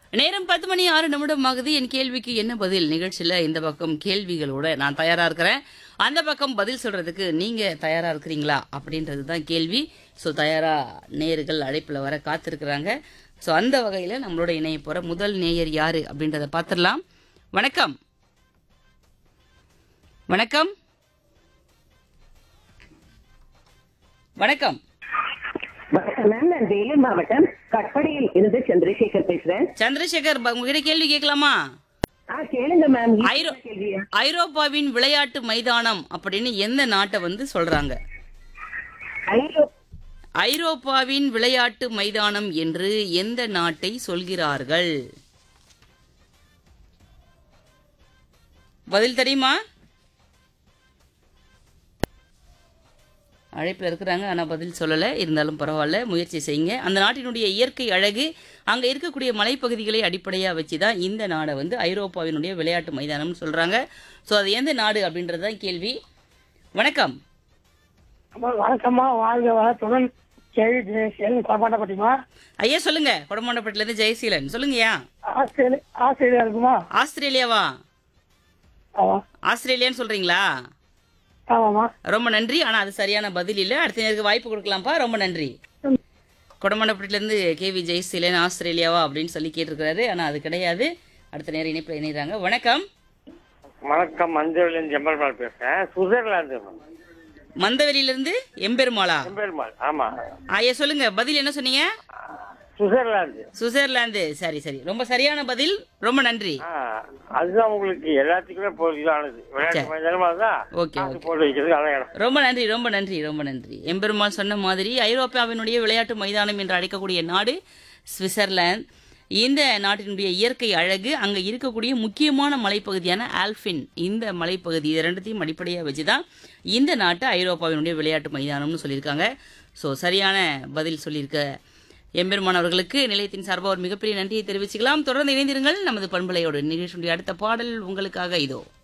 நேரம் பத்து மணி ஆறு நிமிடம் ஆகுது என் கேள்விக்கு என்ன பதில் நிகழ்ச்சியில இந்த பக்கம் கேள்விகளோட நான் தயாரா இருக்கிறேன் அந்த பக்கம் பதில் சொல்றதுக்கு நீங்க தயாரா இருக்கிறீங்களா அப்படின்றது தான் கேள்வி ஸோ தயாரா நேயர்கள் அழைப்புல வர காத்திருக்கிறாங்க ஸோ அந்த வகையில நம்மளோட இணைய போற முதல் நேயர் யாரு அப்படின்றத பார்த்துடலாம் வணக்கம் வணக்கம் வணக்கம் வணக்கம் மேம் நான் வேலூர் மாவட்டம் கட்படியில் இருந்து சந்திரசேகர் பேசுறேன் சந்திரசேகர் ப- உங்ககிட்ட கேள்வி கேட்கலாமா ஆ கேளுங்க மேம் ஐரோ கேள்வியா ஐரோப்பாவின் விளையாட்டு மைதானம் அப்படின்னு எந்த நாட்டை வந்து சொல்றாங்க ஐரோ ஐரோப்பாவின் விளையாட்டு மைதானம் என்று எந்த நாட்டை சொல்கிறார்கள் பதில் தெரியுமா அழைப்பில் இருக்கிறாங்க ஆனால் பதில் சொல்லலை இருந்தாலும் பரவாயில்ல முயற்சி செய்யுங்க அந்த நாட்டினுடைய இயற்கை அழகு அங்கே இருக்கக்கூடிய மலைப்பகுதிகளை அடிப்படையாக வச்சு தான் இந்த நாடை வந்து ஐரோப்பாவினுடைய விளையாட்டு மைதானம்னு சொல்கிறாங்க ஸோ அது எந்த நாடு அப்படின்றது தான் கேள்வி வணக்கம் அம்மா வணக்கம்மா வாழ்க வளத்துடன் கேள்வி ஜெயசீலன் கொடமாட்டப்பட்டிமா ஐயா சொல்லுங்க கொடமாண்டப்பட்டிலேருந்து ஜெயசீலன் சொல்லுங்கய்யா ஆஸ்திரேலியா ஆஸ்திரேலியா இருக்குமா ஆஸ்திரேலியாவா ஆமா ஆஸ்திரேலியான்னு சொல்றீங்களா ஆமாம்மா ரொம்ப நன்றி ஆனா அது சரியான பதில் இல்ல அடுத்த நேருக்கு வாய்ப்பு கொடுக்கலாம்ப்பா ரொம்ப நன்றி கொடமண்டப்பட்டிலேருந்து கே வி ஜெயசீலன் ஆஸ்திரேலியாவா அப்படின்னு சொல்லி கேட்டிருக்கிறாரு ஆனா அது கிடையாது அடுத்த நேரம் இணைப்பில் இணைகிறாங்க வணக்கம் வணக்கம் மஞ்சள் ஜெம்பெருமாள் பேசுறேன் சுவிட்சர்லாந்து மந்தவெளியிலிருந்து எம்பெருமாளா ஜெம்பெருமாள் ஆமா ஐயா சொல்லுங்க பதில் என்ன சொன்னீங்க சுவிட்சர்லாந்து சுவிட்சர்லாந்து சரி சரி ரொம்ப சரியான பதில் ரொம்ப நன்றி ஆ, அதுதான் உங்களுக்கு எல்லாத்துக்குமே பொருளானது விளையாட்டு சரி. மைதானமா தான் ஓகே காசு ஓகே போட்டு வைக்கிறது அதான் இடம் ரொம்ப நன்றி ரொம்ப நன்றி ரொம்ப நன்றி எம்பெருமாள் சொன்ன மாதிரி ஐரோப்பாவினுடைய விளையாட்டு மைதானம் என்று அழைக்கக்கூடிய நாடு சுவிட்சர்லாந்து இந்த நாட்டினுடைய இயற்கை அழகு அங்கே இருக்கக்கூடிய முக்கியமான மலைப்பகுதியான ஆல்பின் இந்த மலைப்பகுதி இது ரெண்டுத்தையும் அடிப்படையாக வச்சு தான் இந்த நாட்டு ஐரோப்பாவினுடைய விளையாட்டு மைதானம்னு சொல்லியிருக்காங்க ஸோ சரியான பதில் சொல்லியிருக்க எம்பெருமான் அவர்களுக்கு நிலையத்தின் சார்பாக ஒரு மிகப்பெரிய நன்றியை தெரிவிச்சுக்கலாம் தொடர்ந்து இணைந்திருங்கள் நமது பண்பலையோடு நிகழ்ச்சியுடைய அடுத்த பாடல் உங்களுக்காக இதோ